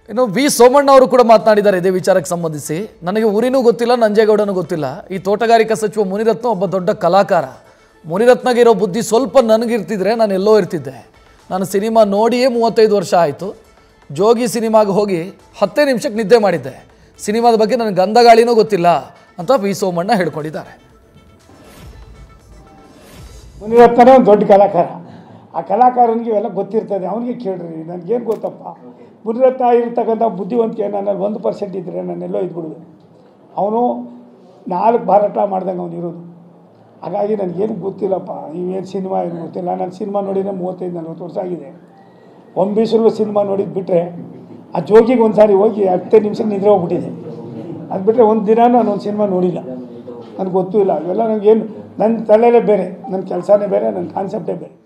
ಇನ್ನು ವಿ ಸೋಮಣ್ಣ ಅವರು ಕೂಡ ಮಾತನಾಡಿದ್ದಾರೆ ಇದೇ ವಿಚಾರಕ್ಕೆ ಸಂಬಂಧಿಸಿ ನನಗೆ ಊರಿನೂ ಗೊತ್ತಿಲ್ಲ ನಂಜೇಗೌಡನೂ ಗೊತ್ತಿಲ್ಲ ಈ ತೋಟಗಾರಿಕಾ ಸಚಿವ ಮುನಿರತ್ನ ಒಬ್ಬ ದೊಡ್ಡ ಕಲಾಕಾರ ಮುನಿರತ್ನಗೆ ಇರೋ ಬುದ್ಧಿ ಸ್ವಲ್ಪ ನನಗಿರ್ತಿದ್ರೆ ನಾನು ಎಲ್ಲೋ ಇರ್ತಿದ್ದೆ ನಾನು ಸಿನಿಮಾ ನೋಡಿಯೇ ಮೂವತ್ತೈದು ವರ್ಷ ಆಯಿತು ಜೋಗಿ ಸಿನಿಮಾಗೆ ಹೋಗಿ ಹತ್ತೇ ನಿಮಿಷಕ್ಕೆ ನಿದ್ದೆ ಮಾಡಿದ್ದೆ ಸಿನಿಮಾದ ಬಗ್ಗೆ ನನಗೆ ಗಂಧಗಾಳಿನೂ ಗೊತ್ತಿಲ್ಲ ಅಂತ ವಿ ಸೋಮಣ್ಣ ಹೇಳ್ಕೊಂಡಿದ್ದಾರೆ ಮುನಿರತ್ನನೇ ಒಂದು ದೊಡ್ಡ ಕಲಾಕಾರ ಆ ಕಲಾಕಾರನಿಗೆ ಇವೆಲ್ಲ ಗೊತ್ತಿರ್ತದೆ ಅವನಿಗೆ ಕೇಳ್ರಿ ನನಗೇನು ಗೊತ್ತಪ್ಪ ಮುನಿರತ್ನ ಇರ್ತಕ್ಕಂಥ ಬುದ್ಧಿವಂತಿಕೆ ನನ್ನಲ್ಲಿ ಒಂದು ಪರ್ಸೆಂಟ್ ಇದ್ದರೆ ನಾನೆಲ್ಲೋ ಇದ್ಬಿಡುವೆ ಅವನು ನಾಲ್ಕು ಭಾರತ ಮಾಡ್ದಂಗೆ ಅವನು ಇರೋದು ಹಾಗಾಗಿ ನನಗೇನು ಗೊತ್ತಿಲ್ಲಪ್ಪ ನೀವೇನು ಸಿನಿಮಾ ಏನು ಗೊತ್ತಿಲ್ಲ ನಾನು ಸಿನಿಮಾ ನೋಡಿದ್ರೆ ಮೂವತ್ತೈದು ನಲ್ವತ್ತು ವರ್ಷ ಆಗಿದೆ ಒಂಬೀಸಲು ಸಿನಿಮಾ ನೋಡಿದ್ದು ಬಿಟ್ಟರೆ ಆ ಜೋಗಿಗೆ ಒಂದು ಸಾರಿ ಹೋಗಿ ಹತ್ತೇ ನಿಮಿಷಕ್ಕೆ ನಿದ್ರೆ ಹೋಗ್ಬಿಟ್ಟಿದೆ ಅದು ಬಿಟ್ಟರೆ ಒಂದು ದಿನ ನಾನು ಒಂದು ಸಿನಿಮಾ ನೋಡಿಲ್ಲ ನನಗೆ ಗೊತ್ತೂ ಇಲ್ಲ ಇವೆಲ್ಲ ನನಗೇನು ನನ್ನ ತಲೆಯಲ್ಲೇ ಬೇರೆ ನನ್ನ ಕೆಲಸನೇ ಬೇರೆ ನನ್ನ ಕಾನ್ಸೆಪ್ಟೇ ಬೇರೆ